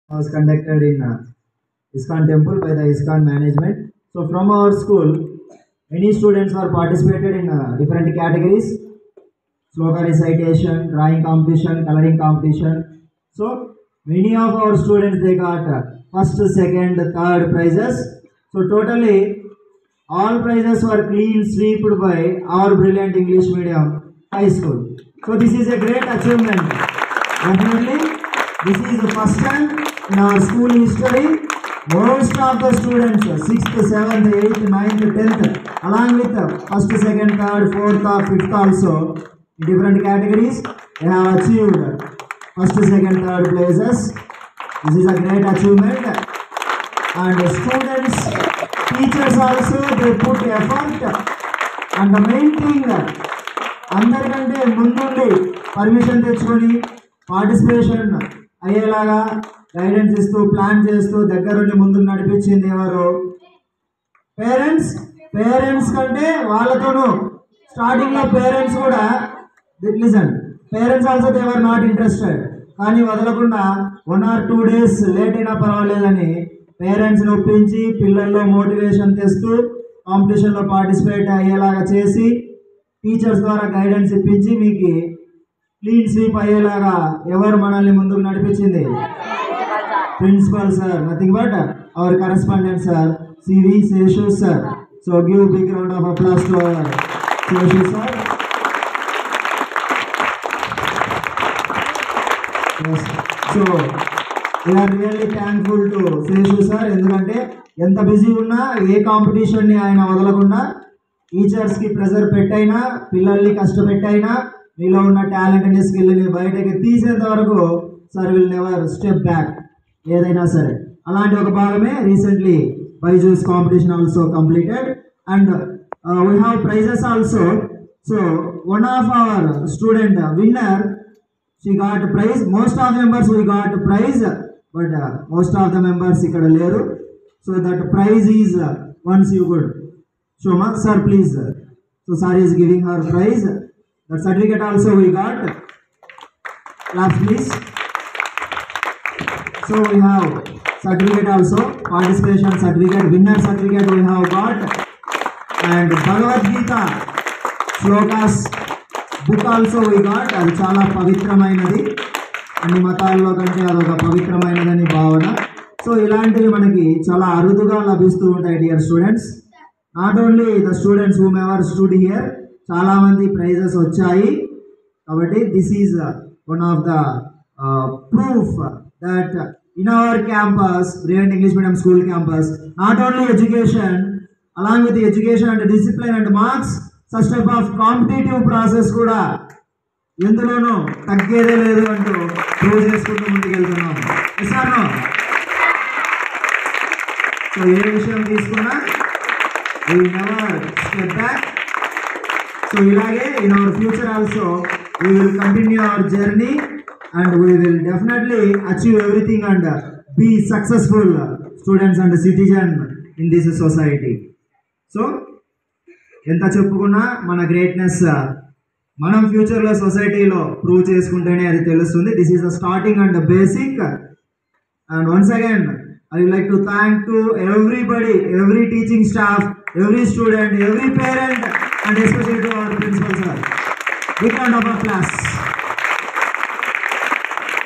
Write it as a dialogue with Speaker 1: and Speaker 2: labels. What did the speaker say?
Speaker 1: was conducted in uh, ISKCON temple by the ISKCON management. So from our school, many students were participated in uh, different categories, slogan recitation, drawing competition, coloring competition. So many of our students they got uh, first, second, third prizes. So totally all prizes were clean swept by our brilliant English medium high school. So this is a great achievement. Definitely, this is the first time in our school history. Most of the students, sixth, seventh, eighth, ninth, tenth, along with the first, second, third, fourth, or fifth also, in different categories, they have achieved first, second, third places. This is a great achievement. And students, teachers also, they put effort. And the main thing, అందరికంటే ముందుండి permission తెచ్చుకొని participation అయ్యేలాగా guidance ఇస్తూ plan చేస్తూ దగ్గరుండి ముందుకు నడిపించింది ఎవరు పేరెంట్స్ పేరెంట్స్ కంటే వాళ్ళతోనూ స్టార్టింగ్ లో పేరెంట్స్ కూడా listen parents also they are not interested కానీ వదలకుండా one or two days late అయినా పర్వాలేదని పేరెంట్స్ని ఒప్పించి పిల్లల్లో మోటివేషన్ తెస్తూ కాంపిటీషన్లో పార్టిసిపేట్ అయ్యేలాగా చేసి టీచర్స్ ద్వారా గైడెన్స్ ఇప్పించి మీకు క్లీన్ స్వీప్ అయ్యేలాగా ఎవరు మనల్ని ముందుకు నడిపించింది principal sir nothing but our correspondent sir CV Seshu sir so give big round of applause to our Seshu sir so we are really thankful to Seshu sir ఎందుకంటే ఎంత బిజీ ఉన్నా ఏ కాంపిటీషన్ని ఆయన వదలకుండా టీచర్స్కి ప్రెజర్ పెట్టైనా పిల్లల్ని కష్టపెట్టైనా మీలో ఉన్న టాలెంట్ని స్కిల్ని బయటకి తీసేంత వరకు sir will never step back ఏదైనా సరే అలాంటి ఒక భాగమే recently Byju's competition also completed and we have prizes also so one of our student winner she got prize most of members we got prize but most of the members ఇక్కడ లేరు so that prize is once you good Shoma, sir, please. So, sir is giving her prize. The certificate also we got. Claps, please. So, we have certificate also, participation certificate, winner certificate we have got. And Bhagavad Gita shlokas book also we got అది చాలా పవిత్రమైనది అన్ని మతాల్లో కంటే అదొక పవిత్రమైనదని భావన so ఇలాంటివి మనకి చాలా అరుదుగా లభిస్తూ ఉంటాయి dear students not only the students whomever stood here చాలామంది ప్రైజెస్ వచ్చాయి కాబట్టి this is one of the proof that in our campus brilliant English medium school campus not only education along with education and discipline and marks such type of competitive process కూడా ఎందులోనూ తగ్గేదే లేదు అంటూ prove చేసుకుంటూ ముందుకు వెళ్తున్నాం ఇస్తాను so ఏ విషయం తీసుకున్నా we never step back so ఇలాగే in our future also we will continue our journey and we will definitely achieve everything and be successful students and citizen in this society so ఎంత చెప్పుకున్నా మన greatness మనం ఫ్యూచర్లో సొసైటీలో prove చేసుకుంటేనే అది తెలుస్తుంది this is the starting and basic and once again I like to thank to everybody every teaching staff every student every parent and especially to our principal sir big round of class